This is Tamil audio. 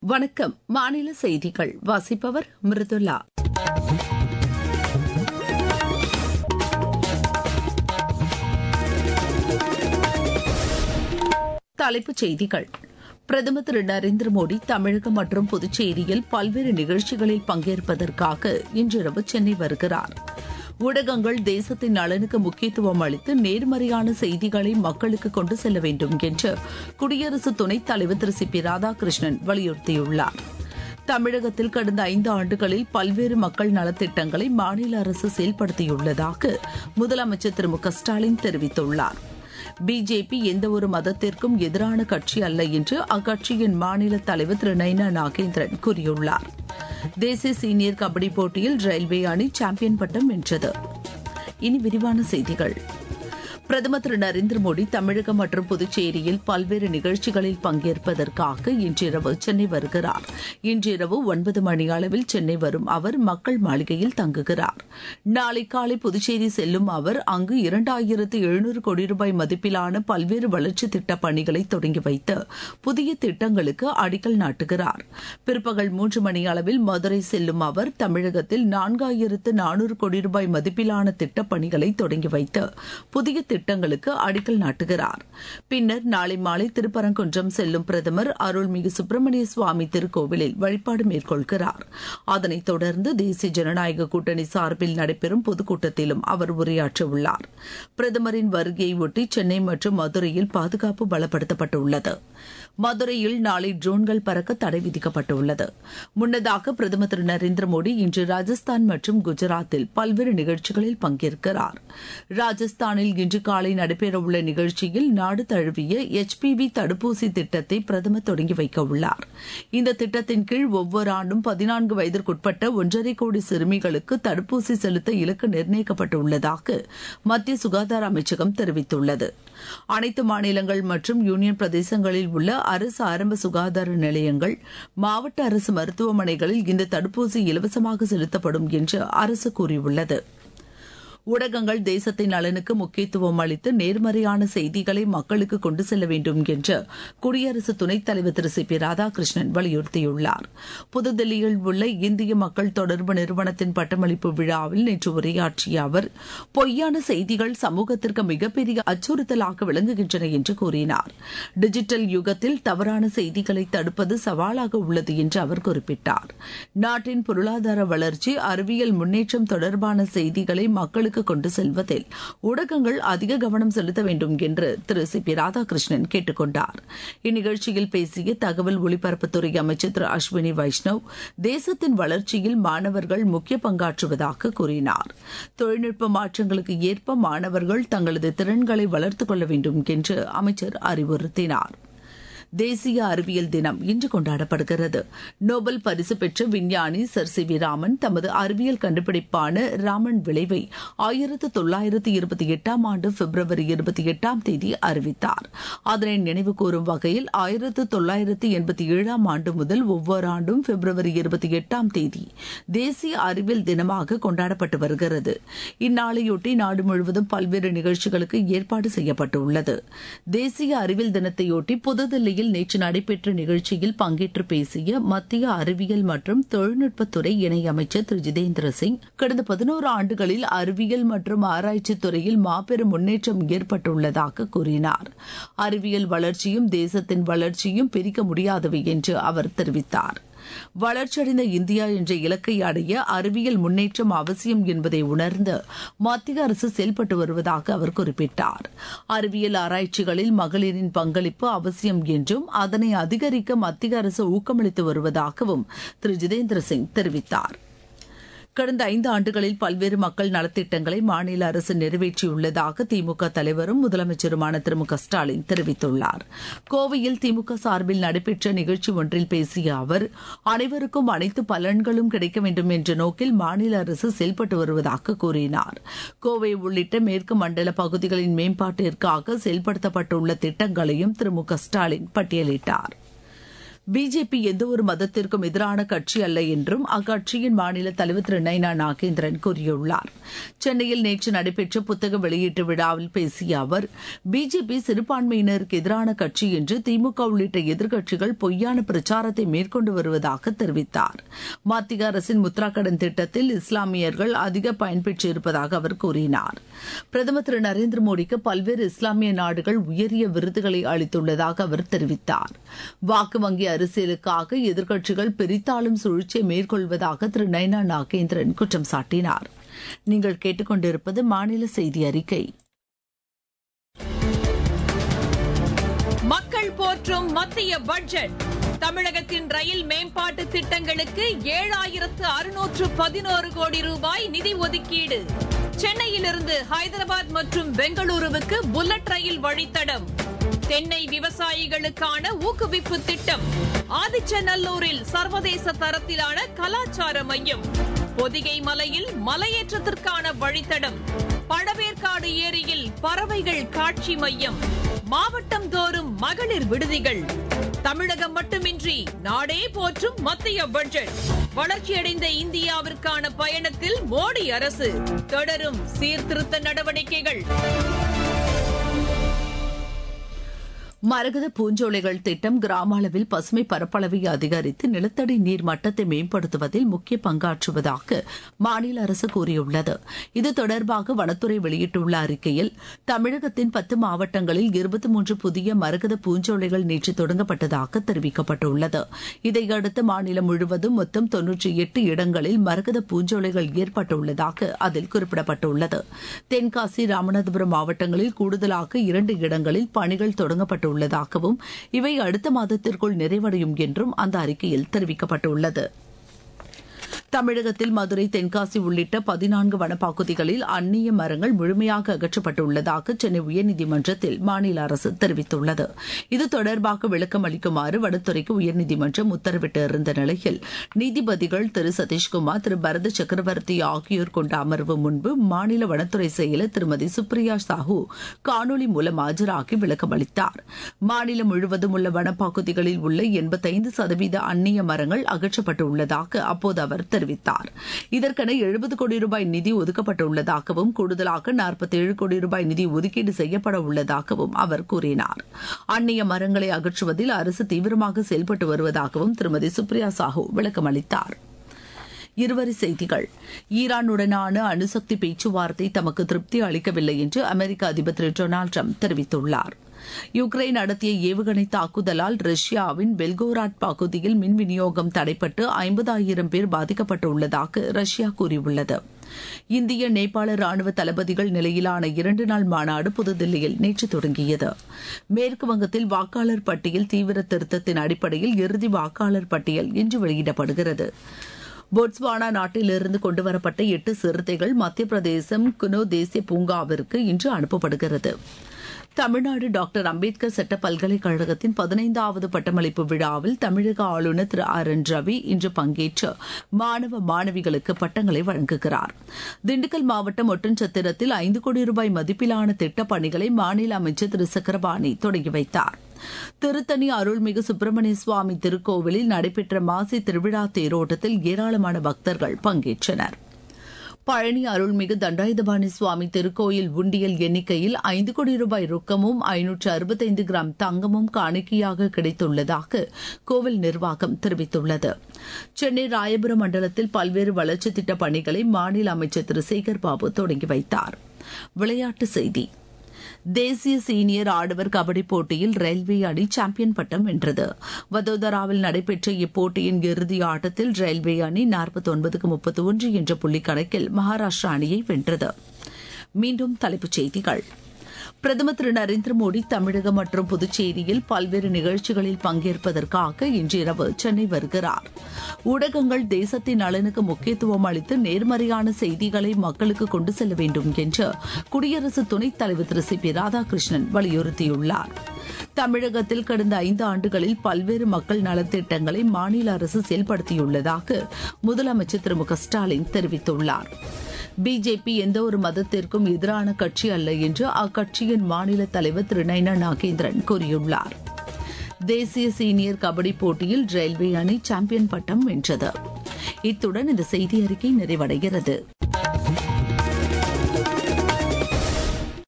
வணக்கம் மாநில செய்திகள் வாசிப்பவர் மிருதுலா தலைப்புச் செய்திகள் பிரதமர் திரு நரேந்திர மோடி தமிழகம் மற்றும் புதுச்சேரியில் பல்வேறு நிகழ்ச்சிகளில் பங்கேற்பதற்காக இன்றிரவு சென்னை வருகிறார் ஊடகங்கள் தேசத்தின் நலனுக்கு முக்கியத்துவம் அளித்து நேர்மறையான செய்திகளை மக்களுக்கு கொண்டு செல்ல வேண்டும் என்று குடியரசு துணைத் தலைவர் திரு சி பி ராதாகிருஷ்ணன் வலியுறுத்தியுள்ளார் தமிழகத்தில் கடந்த ஐந்து ஆண்டுகளில் பல்வேறு மக்கள் நலத்திட்டங்களை மாநில அரசு செயல்படுத்தியுள்ளதாக முதலமைச்சர் திரு மு க ஸ்டாலின் தெரிவித்துள்ளார் பிஜேபி எந்தவொரு மதத்திற்கும் எதிரான கட்சி அல்ல என்று அக்கட்சியின் மாநில தலைவர் திரு நைனா நாகேந்திரன் கூறியுள்ளார் தேசிய சீனியர் கபடி போட்டியில் ரயில்வே அணி சாம்பியன் பட்டம் வென்றது இனி விரிவான செய்திகள் பிரதமர் திரு நரேந்திர மோடி தமிழகம் மற்றும் புதுச்சேரியில் பல்வேறு நிகழ்ச்சிகளில் பங்கேற்பதற்காக இன்றிரவு சென்னை வருகிறார் இன்றிரவு ஒன்பது மணி அளவில் சென்னை வரும் அவர் மக்கள் மாளிகையில் தங்குகிறார் நாளை காலை புதுச்சேரி செல்லும் அவர் அங்கு இரண்டாயிரத்து எழுநூறு கோடி ரூபாய் மதிப்பிலான பல்வேறு வளர்ச்சி திட்டப் பணிகளை தொடங்கி வைத்து புதிய திட்டங்களுக்கு அடிக்கல் நாட்டுகிறார் பிற்பகல் மூன்று மணி அளவில் மதுரை செல்லும் அவர் தமிழகத்தில் நான்காயிரத்து நானூறு கோடி ரூபாய் மதிப்பிலான திட்டப் பணிகளை தொடங்கி வைத்து புதிய திட்டங்களுக்கு அடிக்கல் நாட்டுகிறார் பின்னர் நாளை மாலை திருப்பரங்குன்றம் செல்லும் பிரதமர் அருள்மிகு சுப்பிரமணிய சுவாமி திருக்கோவிலில் வழிபாடு மேற்கொள்கிறார் அதனைத் தொடர்ந்து தேசிய ஜனநாயக கூட்டணி சார்பில் நடைபெறும் பொதுக்கூட்டத்திலும் அவர் உரையாற்றவுள்ளார் பிரதமரின் வருகையை ஒட்டி சென்னை மற்றும் மதுரையில் பாதுகாப்பு பலப்படுத்தப்பட்டுள்ளது மதுரையில் நாளை ட்ரோன்கள் பறக்க தடை விதிக்கப்பட்டுள்ளது முன்னதாக பிரதமர் திரு நரேந்திர மோடி இன்று ராஜஸ்தான் மற்றும் குஜராத்தில் பல்வேறு நிகழ்ச்சிகளில் பங்கேற்கிறார் ராஜஸ்தானில் இன்று காலை நடைபெறவுள்ள நிகழ்ச்சியில் நாடு தழுவிய எச்பிவி தடுப்பூசி திட்டத்தை பிரதமர் தொடங்கி வைக்க உள்ளார் இந்த திட்டத்தின் கீழ் ஒவ்வொரு ஆண்டும் பதினான்கு வயதிற்குட்பட்ட ஒன்றரை கோடி சிறுமிகளுக்கு தடுப்பூசி செலுத்த இலக்கு நிர்ணயிக்கப்பட்டுள்ளதாக மத்திய சுகாதார அமைச்சகம் தெரிவித்துள்ளது அனைத்து மாநிலங்கள் மற்றும் யூனியன் பிரதேசங்களில் உள்ள அரசு ஆரம்ப சுகாதார நிலையங்கள் மாவட்ட அரசு மருத்துவமனைகளில் இந்த தடுப்பூசி இலவசமாக செலுத்தப்படும் என்று அரசு கூறியுள்ளது ஊடகங்கள் தேசத்தின் நலனுக்கு முக்கியத்துவம் அளித்து நேர்மறையான செய்திகளை மக்களுக்கு கொண்டு செல்ல வேண்டும் என்று குடியரசு துணைத் தலைவர் திரு சி பி ராதாகிருஷ்ணன் வலியுறுத்தியுள்ளார் புதுதில்லியில் உள்ள இந்திய மக்கள் தொடர்பு நிறுவனத்தின் பட்டமளிப்பு விழாவில் நேற்று உரையாற்றிய அவர் பொய்யான செய்திகள் சமூகத்திற்கு மிகப்பெரிய அச்சுறுத்தலாக விளங்குகின்றன என்று கூறினார் டிஜிட்டல் யுகத்தில் தவறான செய்திகளை தடுப்பது சவாலாக உள்ளது என்று அவர் குறிப்பிட்டார் நாட்டின் பொருளாதார வளர்ச்சி அறிவியல் முன்னேற்றம் தொடர்பான செய்திகளை மக்களுக்கு மக்களுக்கு கொண்டு செல்வதில் ஊடகங்கள் அதிக கவனம் செலுத்த வேண்டும் என்று திரு சி பி ராதாகிருஷ்ணன் கேட்டுக் கொண்டார் இந்நிகழ்ச்சியில் பேசிய தகவல் ஒலிபரப்புத்துறை அமைச்சர் திரு அஸ்வினி வைஷ்ணவ் தேசத்தின் வளர்ச்சியில் மாணவர்கள் முக்கிய பங்காற்றுவதாக கூறினார் தொழில்நுட்ப மாற்றங்களுக்கு ஏற்ப மாணவர்கள் தங்களது திறன்களை வளர்த்துக் கொள்ள வேண்டும் என்று அமைச்சர் அறிவுறுத்தினார் தேசிய அறிவியல் தினம் இன்று கொண்டாடப்படுகிறது நோபல் பரிசு பெற்ற விஞ்ஞானி சர் சி வி ராமன் தமது அறிவியல் கண்டுபிடிப்பான ராமன் விளைவை ஆயிரத்து தொள்ளாயிரத்து இருபத்தி எட்டாம் ஆண்டு பிப்ரவரி இருபத்தி எட்டாம் தேதி அறிவித்தார் அதனை நினைவு கூறும் வகையில் ஆயிரத்து தொள்ளாயிரத்து எண்பத்தி ஏழாம் ஆண்டு முதல் ஒவ்வொரு ஆண்டும் பிப்ரவரி இருபத்தி எட்டாம் தேதி தேசிய அறிவியல் தினமாக கொண்டாடப்பட்டு வருகிறது இந்நாளையொட்டி நாடு முழுவதும் பல்வேறு நிகழ்ச்சிகளுக்கு ஏற்பாடு செய்யப்பட்டுள்ளது தேசிய அறிவியல் தினத்தையொட்டி புதுதில்லியில் சென்னையில் நேற்று நடைபெற்ற நிகழ்ச்சியில் பங்கேற்று பேசிய மத்திய அறிவியல் மற்றும் தொழில்நுட்பத்துறை இணையமைச்சர் திரு ஜிதேந்திர சிங் கடந்த பதினோரு ஆண்டுகளில் அறிவியல் மற்றும் ஆராய்ச்சி துறையில் மாபெரும் முன்னேற்றம் ஏற்பட்டுள்ளதாக கூறினார் அறிவியல் வளர்ச்சியும் தேசத்தின் வளர்ச்சியும் பிரிக்க முடியாதவை என்று அவர் தெரிவித்தார் வளர்ச்சியடைந்த இந்தியா என்ற இலக்கை அடைய அறிவியல் முன்னேற்றம் அவசியம் என்பதை உணர்ந்து மத்திய அரசு செயல்பட்டு வருவதாக அவர் குறிப்பிட்டார் அறிவியல் ஆராய்ச்சிகளில் மகளிரின் பங்களிப்பு அவசியம் என்றும் அதனை அதிகரிக்க மத்திய அரசு ஊக்கமளித்து வருவதாகவும் திரு ஜிதேந்திர சிங் தெரிவித்தார் கடந்த ஐந்து ஆண்டுகளில் பல்வேறு மக்கள் நலத்திட்டங்களை மாநில அரசு நிறைவேற்றியுள்ளதாக திமுக தலைவரும் முதலமைச்சருமான திரு மு க ஸ்டாலின் தெரிவித்துள்ளார் கோவையில் திமுக சார்பில் நடைபெற்ற நிகழ்ச்சி ஒன்றில் பேசிய அவர் அனைவருக்கும் அனைத்து பலன்களும் கிடைக்க வேண்டும் என்ற நோக்கில் மாநில அரசு செயல்பட்டு வருவதாக கூறினார் கோவை உள்ளிட்ட மேற்கு மண்டல பகுதிகளின் மேம்பாட்டிற்காக செயல்படுத்தப்பட்டுள்ள திட்டங்களையும் திரு மு க ஸ்டாலின் பட்டியலிட்டார் பிஜேபி எந்தவொரு மதத்திற்கும் எதிரான கட்சி அல்ல என்றும் அக்கட்சியின் மாநில தலைவர் திரு நைனா நாகேந்திரன் கூறியுள்ளார் சென்னையில் நேற்று நடைபெற்ற புத்தக வெளியீட்டு விழாவில் பேசிய அவர் பிஜேபி சிறுபான்மையினருக்கு எதிரான கட்சி என்று திமுக உள்ளிட்ட எதிர்க்கட்சிகள் பொய்யான பிரச்சாரத்தை மேற்கொண்டு வருவதாக தெரிவித்தார் மத்திய அரசின் முத்ரா கடன் திட்டத்தில் இஸ்லாமியர்கள் அதிக பயன்பெற்றிருப்பதாக அவர் கூறினார் பிரதமர் திரு நரேந்திர மோடிக்கு பல்வேறு இஸ்லாமிய நாடுகள் உயரிய விருதுகளை அளித்துள்ளதாக அவர் தெரிவித்தார் வாக்கு வங்கி அரசியலுக்காக எதிர்க்கட்சிகள் பிரித்தாளும் சூழ்ச்சியை மேற்கொள்வதாக திரு நைனா நாகேந்திரன் குற்றம் சாட்டினார் நீங்கள் கேட்டுக்கொண்டிருப்பது மாநில செய்தி அறிக்கை மக்கள் போற்றும் மத்திய பட்ஜெட் தமிழகத்தின் ரயில் மேம்பாட்டு திட்டங்களுக்கு ஏழாயிரத்து அறுநூற்று பதினோரு கோடி ரூபாய் நிதி ஒதுக்கீடு சென்னையிலிருந்து ஹைதராபாத் மற்றும் பெங்களூருவுக்கு புல்லட் ரயில் வழித்தடம் தென்னை விவசாயிகளுக்கான ஊக்குவிப்பு திட்டம் ஆதிச்சநல்லூரில் சர்வதேச தரத்திலான கலாச்சார மையம் பொதிகை மலையில் மலையேற்றத்திற்கான வழித்தடம் பழவேற்காடு ஏரியில் பறவைகள் காட்சி மையம் மாவட்டம் தோறும் மகளிர் விடுதிகள் தமிழகம் மட்டுமின்றி நாடே போற்றும் மத்திய பட்ஜெட் வளர்ச்சியடைந்த இந்தியாவிற்கான பயணத்தில் மோடி அரசு தொடரும் சீர்திருத்த நடவடிக்கைகள் மரகத பூஞ்சோலைகள் திட்டம் கிராம அளவில் பசுமை பரப்பளவை அதிகரித்து நிலத்தடி நீர் மட்டத்தை மேம்படுத்துவதில் முக்கிய பங்காற்றுவதாக மாநில அரசு கூறியுள்ளது இது தொடர்பாக வனத்துறை வெளியிட்டுள்ள அறிக்கையில் தமிழகத்தின் பத்து மாவட்டங்களில் இருபத்தி மூன்று புதிய மரகத பூஞ்சோலைகள் நேற்று தொடங்கப்பட்டதாக தெரிவிக்கப்பட்டுள்ளது இதையடுத்து மாநிலம் முழுவதும் மொத்தம் தொன்னூற்றி எட்டு இடங்களில் மரகத பூஞ்சோலைகள் ஏற்பட்டுள்ளதாக அதில் குறிப்பிடப்பட்டுள்ளது தென்காசி ராமநாதபுரம் மாவட்டங்களில் கூடுதலாக இரண்டு இடங்களில் பணிகள் தொடங்கப்பட்டு உள்ளதாகவும் இவை அடுத்த மாதத்திற்குள் நிறைவடையும் என்றும் அந்த அறிக்கையில் தெரிவிக்கப்பட்டுள்ளது தமிழகத்தில் மதுரை தென்காசி உள்ளிட்ட பதினான்கு வனப்பகுதிகளில் அந்நிய மரங்கள் முழுமையாக அகற்றப்பட்டுள்ளதாக சென்னை உயர்நீதிமன்றத்தில் மாநில அரசு தெரிவித்துள்ளது இது தொடர்பாக விளக்கம் அளிக்குமாறு வனத்துறைக்கு உயர்நீதிமன்றம் உத்தரவிட்டிருந்த நிலையில் நீதிபதிகள் திரு சதீஷ்குமார் திரு பரத சக்கரவர்த்தி ஆகியோர் கொண்ட அமர்வு முன்பு மாநில வனத்துறை செயலர் திருமதி சுப்ரியா சாஹூ காணொலி மூலம் ஆஜராகி விளக்கம் அளித்தார் மாநிலம் முழுவதும் உள்ள வனப்பகுதிகளில் உள்ள எண்பத்தைந்து சதவீத அந்நிய மரங்கள் அகற்றப்பட்டுள்ளதாக அப்போது அவர் தெரிவித்தார் இதற்கென எழுபது கோடி ரூபாய் நிதி ஒதுக்கப்பட்டுள்ளதாகவும் கூடுதலாக நாற்பத்தேழு கோடி ரூபாய் நிதி ஒதுக்கீடு செய்யப்பட உள்ளதாகவும் அவர் கூறினார் அந்நிய மரங்களை அகற்றுவதில் அரசு தீவிரமாக செயல்பட்டு வருவதாகவும் திருமதி சுப்ரியா சாஹூ விளக்கம் அளித்தார் இருவரி செய்திகள் ஈரானுடனான அணுசக்தி பேச்சுவார்த்தை தமக்கு திருப்தி அளிக்கவில்லை என்று அமெரிக்க அதிபர் திரு டொனால்டு ட்ரம்ப் தெரிவித்துள்ளார் யுக்ரைன் நடத்திய ஏவுகணை தாக்குதலால் ரஷ்யாவின் பெல்கோராட் பகுதியில் மின் விநியோகம் தடைப்பட்டு ஐம்பதாயிரம் பேர் பாதிக்கப்பட்டுள்ளதாக ரஷ்யா கூறியுள்ளது இந்திய நேபாள ராணுவ தளபதிகள் நிலையிலான இரண்டு நாள் மாநாடு புதுதில்லியில் நேற்று தொடங்கியது மேற்கு வங்கத்தில் வாக்காளர் பட்டியல் தீவிர திருத்தத்தின் அடிப்படையில் இறுதி வாக்காளர் பட்டியல் இன்று வெளியிடப்படுகிறது போட்ஸ்வானா நாட்டிலிருந்து கொண்டுவரப்பட்ட எட்டு சிறுத்தைகள் மத்திய பிரதேசம் குனோ தேசிய பூங்காவிற்கு இன்று அனுப்பப்படுகிறது தமிழ்நாடு டாக்டர் அம்பேத்கர் சட்ட பல்கலைக்கழகத்தின் பதினைந்தாவது பட்டமளிப்பு விழாவில் தமிழக ஆளுநர் திரு ஆர் என் ரவி இன்று பங்கேற்று மாணவ மாணவிகளுக்கு பட்டங்களை வழங்குகிறார் திண்டுக்கல் மாவட்டம் ஒட்டன்சத்திரத்தில் ஐந்து கோடி ரூபாய் மதிப்பிலான திட்டப் பணிகளை மாநில அமைச்சர் திரு சக்கரபாணி தொடங்கி வைத்தார் திருத்தணி அருள்மிகு சுப்பிரமணிய சுவாமி திருக்கோவிலில் நடைபெற்ற மாசி திருவிழா தேரோட்டத்தில் ஏராளமான பக்தர்கள் பங்கேற்றனர் பழனி அருள்மிகு தண்டாயுதபாணி சுவாமி திருக்கோயில் உண்டியல் எண்ணிக்கையில் ஐந்து கோடி ரூபாய் ரொக்கமும் ஐநூற்று அறுபத்தைந்து கிராம் தங்கமும் காணிக்கையாக கிடைத்துள்ளதாக கோவில் நிர்வாகம் தெரிவித்துள்ளது சென்னை ராயபுரம் மண்டலத்தில் பல்வேறு வளர்ச்சித் திட்டப் பணிகளை மாநில அமைச்சர் திரு சேகர் பாபு தொடங்கி வைத்தார் விளையாட்டுச் செய்தி தேசிய சீனியர் ஆடவர் கபடி போட்டியில் ரயில்வே அணி சாம்பியன் பட்டம் வென்றது வதோதராவில் நடைபெற்ற இப்போட்டியின் இறுதி ஆட்டத்தில் ரயில்வே அணி நாற்பத்தி ஒன்பதுக்கு முப்பத்தி ஒன்று என்ற புள்ளி கணக்கில் மகாராஷ்டிரா அணியை வென்றது மீண்டும் தலைப்புச் செய்திகள் பிரதமர் திரு நரேந்திர மோடி தமிழகம் மற்றும் புதுச்சேரியில் பல்வேறு நிகழ்ச்சிகளில் பங்கேற்பதற்காக இன்றிரவு சென்னை வருகிறார் ஊடகங்கள் தேசத்தின் நலனுக்கு முக்கியத்துவம் அளித்து நேர்மறையான செய்திகளை மக்களுக்கு கொண்டு செல்ல வேண்டும் என்று குடியரசு துணைத் தலைவர் திரு சி பி ராதாகிருஷ்ணன் வலியுறுத்தியுள்ளார் தமிழகத்தில் கடந்த ஐந்து ஆண்டுகளில் பல்வேறு மக்கள் நலத்திட்டங்களை மாநில அரசு செயல்படுத்தியுள்ளதாக முதலமைச்சர் திரு மு க ஸ்டாலின் தெரிவித்துள்ளார் பிஜேபி எந்த ஒரு மதத்திற்கும் எதிரான கட்சி அல்ல என்று அக்கட்சியின் மாநில தலைவர் திரு நைனா நாகேந்திரன் கூறியுள்ளார் தேசிய சீனியர் கபடி போட்டியில் ரயில்வே அணி சாம்பியன் பட்டம் வென்றது இத்துடன் இந்த செய்தி அறிக்கை நிறைவடைகிறது